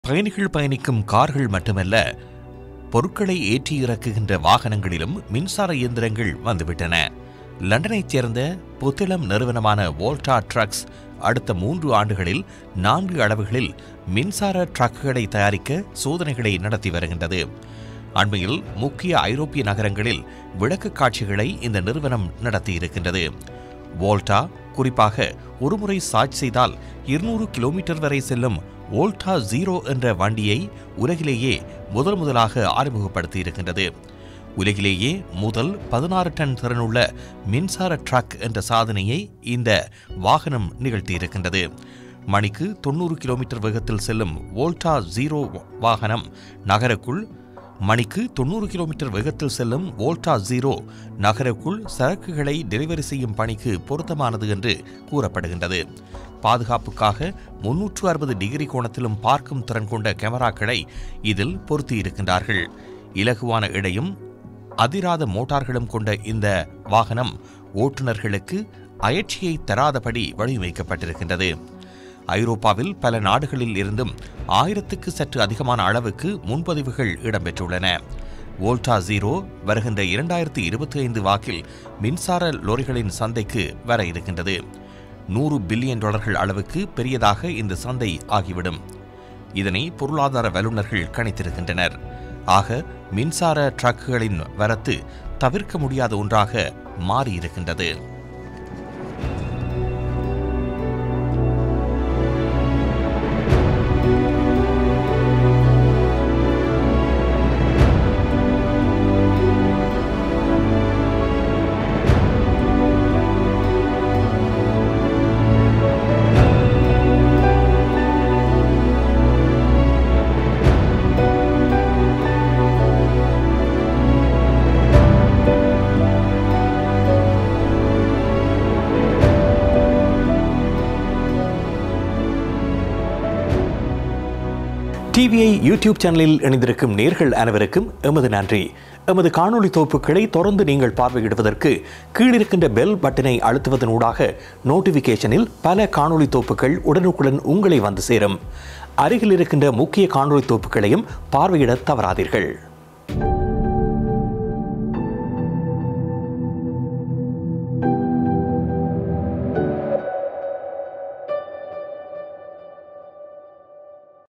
பயணிகள் பயணிக்கும் கார்கள் மட்டுமல்ல பொருட்களை ஏற்றி இறக்குகின்ற வாகனங்களிலும் மின்சார இயந்திரங்கள் வந்துவிட்டன லண்டனைச் சேர்ந்த புத்திளம் நிறுவனமான வோல்டா ட்ரக்ஸ் அடுத்த மூன்று ஆண்டுகளில் நான்கு அளவுகளில் மின்சார ட்ரக்குகளை தயாரிக்க சோதனைகளை நடத்தி வருகின்றது அண்மையில் முக்கிய ஐரோப்பிய நகரங்களில் விளக்கு காட்சிகளை இந்த நிறுவனம் நடத்தியிருக்கின்றது வோல்டா குறிப்பாக ஒருமுறை சார்ஜ் செய்தால் இருநூறு கிலோமீட்டர் வரை செல்லும் வோல்டா ஜீரோ என்ற வண்டியை உலகிலேயே முதல் முதலாக அறிமுகப்படுத்தி இருக்கின்றது உலகிலேயே முதல் பதினாறு டன் திறனுள்ள மின்சார ட்ரக் என்ற சாதனையை இந்த வாகனம் நிகழ்த்தியிருக்கின்றது மணிக்கு தொண்ணூறு கிலோமீட்டர் வேகத்தில் செல்லும் வோல்டா ஜீரோ வாகனம் நகருக்குள் மணிக்கு தொண்ணூறு கிலோமீட்டர் வேகத்தில் செல்லும் வோல்டா ஜீரோ நகருக்குள் சரக்குகளை டெலிவரி செய்யும் பணிக்கு பொருத்தமானது என்று கூறப்படுகின்றது பாதுகாப்புக்காக முன்னூற்று அறுபது டிகிரி கோணத்திலும் பார்க்கும் திறன் கொண்ட கேமராக்களை இதில் பொருத்தியிருக்கின்றார்கள் இலகுவான எடையும் அதிராத மோட்டார்களும் கொண்ட இந்த வாகனம் ஓட்டுநர்களுக்கு அயற்சியை தராதபடி வடிவமைக்கப்பட்டிருக்கின்றது ஐரோப்பாவில் பல நாடுகளில் இருந்தும் ஆயிரத்துக்கு சற்று அதிகமான அளவுக்கு முன்பதிவுகள் இடம்பெற்றுள்ளன வோல்டா ஜீரோ வருகின்ற இரண்டாயிரத்தி இருபத்தி ஐந்து வாக்கில் மின்சார லோரிகளின் சந்தைக்கு வர இருக்கின்றது நூறு பில்லியன் டாலர்கள் அளவுக்கு பெரியதாக இந்த சந்தை ஆகிவிடும் இதனை பொருளாதார வல்லுநர்கள் கணித்திருக்கின்றனர் ஆக மின்சார ட்ரக்குகளின் வரத்து தவிர்க்க முடியாத ஒன்றாக மாறியிருக்கின்றது டிவிஐ யூடியூப் சேனலில் இணைந்திருக்கும் நேர்கள் அனைவருக்கும் எமது நன்றி எமது காணொளி தொகுப்புகளை தொடர்ந்து நீங்கள் பார்வையிடுவதற்கு கீழிருக்கின்ற பெல் பட்டனை அழுத்துவதனூடாக நோட்டிபிகேஷனில் பல காணொளி தொகுப்புகள் உடனுக்குடன் உங்களை வந்து சேரும் அருகில் இருக்கின்ற முக்கிய காணொளி தொகுப்புகளையும் பார்வையிட தவறாதீர்கள்